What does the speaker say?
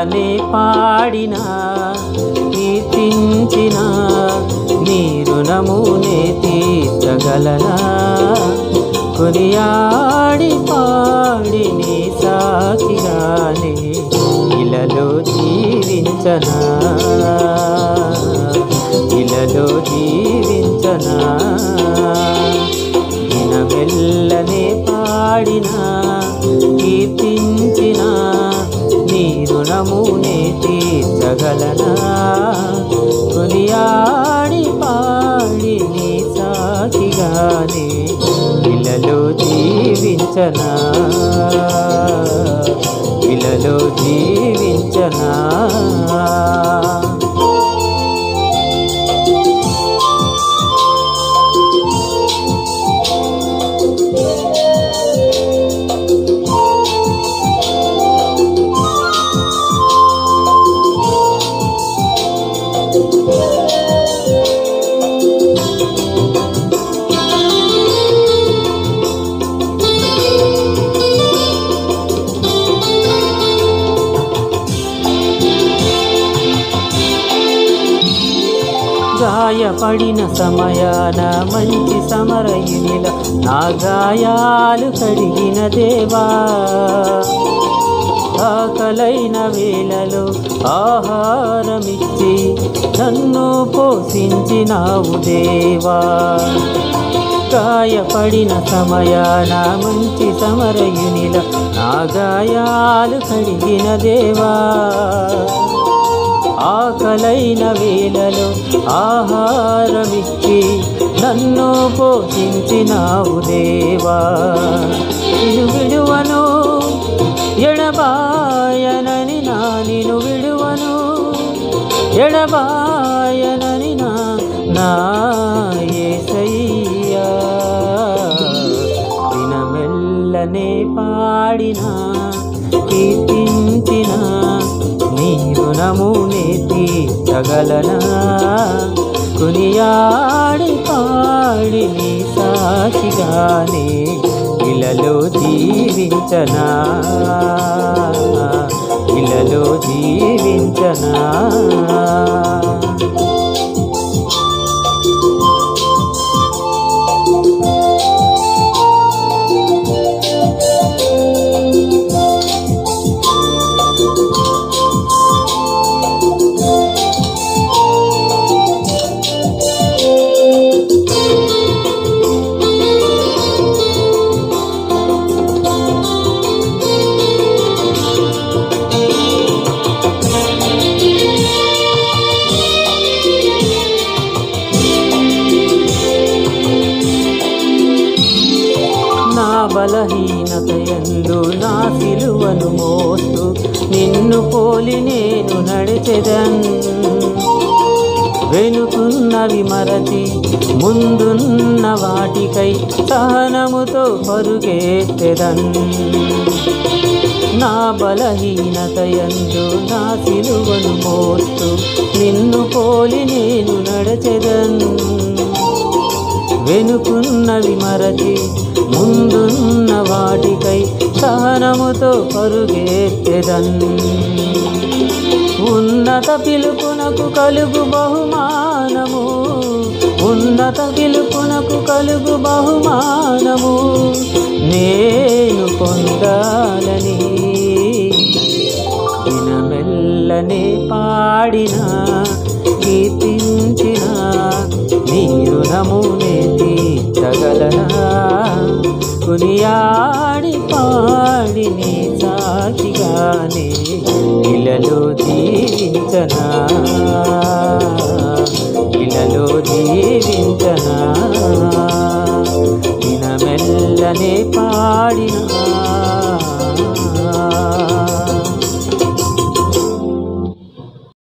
మెల్లనే పాడినా కీర్తించిన నీ రుణమునే తీర్చగలనా కొనియాడి పాడి నీ సాక్షిగానే ఇలలో జీవించనా ఇలలో జీవించనా దినమెల్లనే పాడినా కీర్తించిన నీ రుణమునే తీర్చగలనా కొనియాడి పాడి నీ సాక్షిగానే ఇలలో జీవించనా ఇలలో జీవించనా గాయపడిన సమయాన మంచి సమరయునిల నా గాయాలు కడిగిన దేవా ఆకలైన వేళలో ఆహారమిచ్చి నన్ను పోషించినావు దేవా గాయపడిన సమయాన మంచి సమరయునిల నా గాయాలు కడిగిన దేవా ఆకలైన వేళలో ఆహారమిచ్చి నన్ను పోషించినావు దేవా నిన్ను విడువను ఎడబాయనని నా నిన్ను విడువను ఎడబాయనని నా నా యేసయ్యా దినమెల్లనే పాడినా కీర్తించిన నీ రుణమునే తీర్చగలనా కొనియాడి పాడి నీ సాక్షిగానే ఇలలో జీవించనా ఇలలో జీవించనా నా బలహీనత ఎందు నా సిలువను మోస్తూ నిన్ను పోలి నేను నడిచెదన్ వెనుకున్నవి మరచి ముందున్న వాటికై సహనముతో పరుగెత్తెదన్ నా బలహీనత ఎందు నా సిలువను మోస్తూ నిన్ను పోలి నేను నడచెదన్ వెనుకున్నవి మరచి ముందున్న వాటికై సహనముతో పరుగెత్తెదన్ ఉన్నత పిలుపునకు కలుగు బహుమానము ఉన్నత పిలుపునకు కలుగు బహుమానము నేను పొందాలని దినమెల్లనే పాడిన కీర్తించిన నీ రుణమునే తీర్చగలనా కొనియాడి పాడి నీ సాక్షిగానే ఇలలో జీవించనా ఇలలో జీవించనా దినమెల్లనే పాడినా